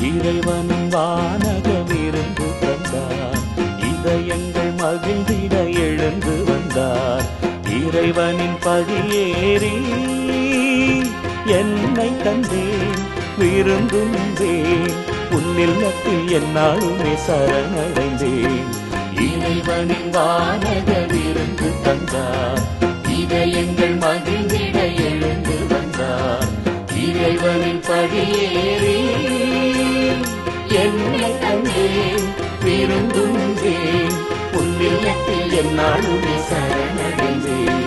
இறைவனும் வானக விருந்து தந்தார் இதயங்கள் மகிழ்ந்திட எழுந்து வந்தார் இறைவனின் படியேறி என்னை தந்தேன் விருந்துந்தேன் உன்னில்லத்தில் என்னாலுமே சரணடைந்தேன் இறைவனின் வானக விருந்து தந்தார் இதயங்கள் மகிழ்ந்திட எழுந்து வந்தார் இறைவனின் படியேறி என்னை தந்தேன் விருந்துந்தேன் உன்னில்லத்தில் என்னாலுமே சரணடைந்தேன்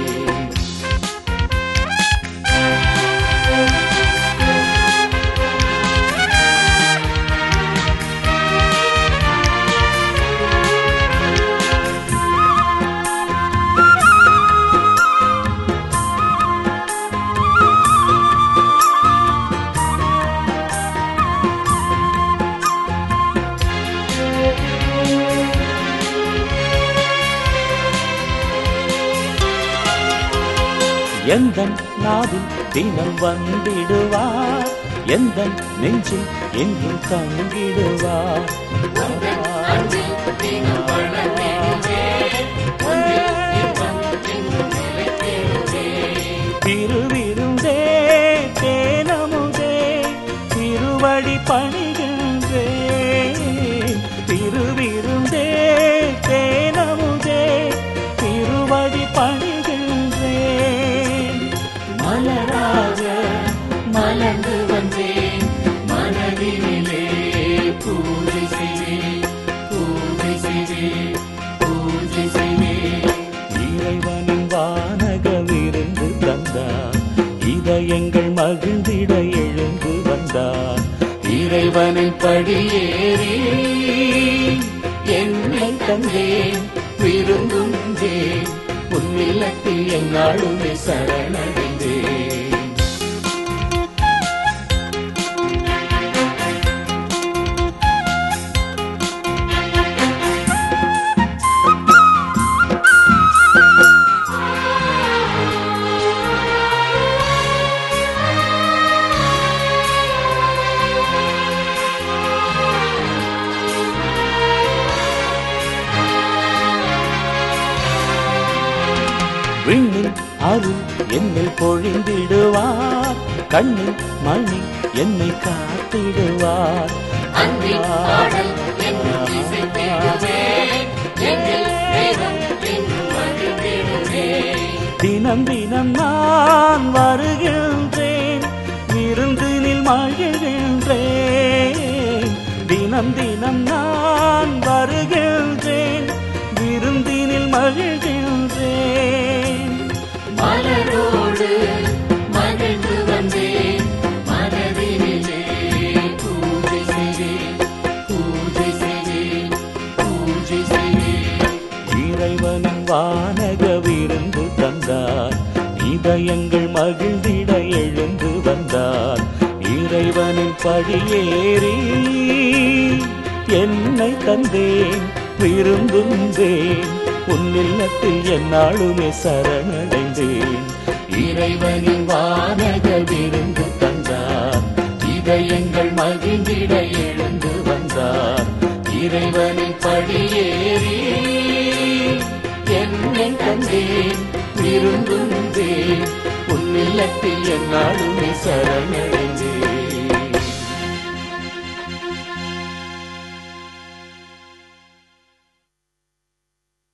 எந்த நாவில் தினம் வந்திடுவார் எந்த நெஞ்சில் என்றும் தங்கிடுவார் திருவிருந்தே தேனமுதே திருவடி பணிகின்றே திருவிருந்தே தேனமுதே திருவடி பணிகின்றேன் மலராக மலர்ந்து வந்தேன் மனதினிலே பூஜை செய்வேன் பூஜை செய்வேன் பூஜை செய்வேன் இறைவனின் வானக விருந்து தந்தார் இதயங்கள் மகிழ்ந்திட எழுந்து வந்தார் இறைவனின் படியேறி என்னை தந்தேன் விருந்துந்தேன் உன்னில்லத்தில் என்னாலுமே சரணடைந்தேன் விண்ணில் அருள் என்னில் பொழிந்திடுவார் கண்ணில் மணி என்னை காத்திடுவார் அன்பின் பாடல் என்றும் இசைத்திடுவே எங்கள் தெய்வம் என்றும் மகிழ்ந்திடுவே தினம் தினம் நான் வருகின்றேன் விருந்தினில் மகிழ்கின்றேன் தினம் தினம் நான் வருகின்றேன் விருந்தினில் மகிழ்கின்றேன் மலரோடு மகிழ்ந்து வந்தேன் மனதினிலே பூஜை செய்வேன் பூஜை செய்வேன் பூஜை செய்வேன் இறைவனின் வானக விருந்து தந்தார் இதயங்கள் மகிழ்ந்திட எழுந்து வந்தார் இறைவனின் படியேறி என்னை தந்தேன் விருந்துந்தேன் உன்னில்லத்தில் என்னாலுமே சரணடைந்தேன் இறைவனின் வானக விருந்து தந்தார் இதயங்கள் மகிழ்ந்திட எழுந்து வந்தார் இறைவனின் படியேறி என்னை தந்தேன் விருந்துந்தேன் உன்னில்லத்தில் என்னாலுமே சரணடைந்தேன்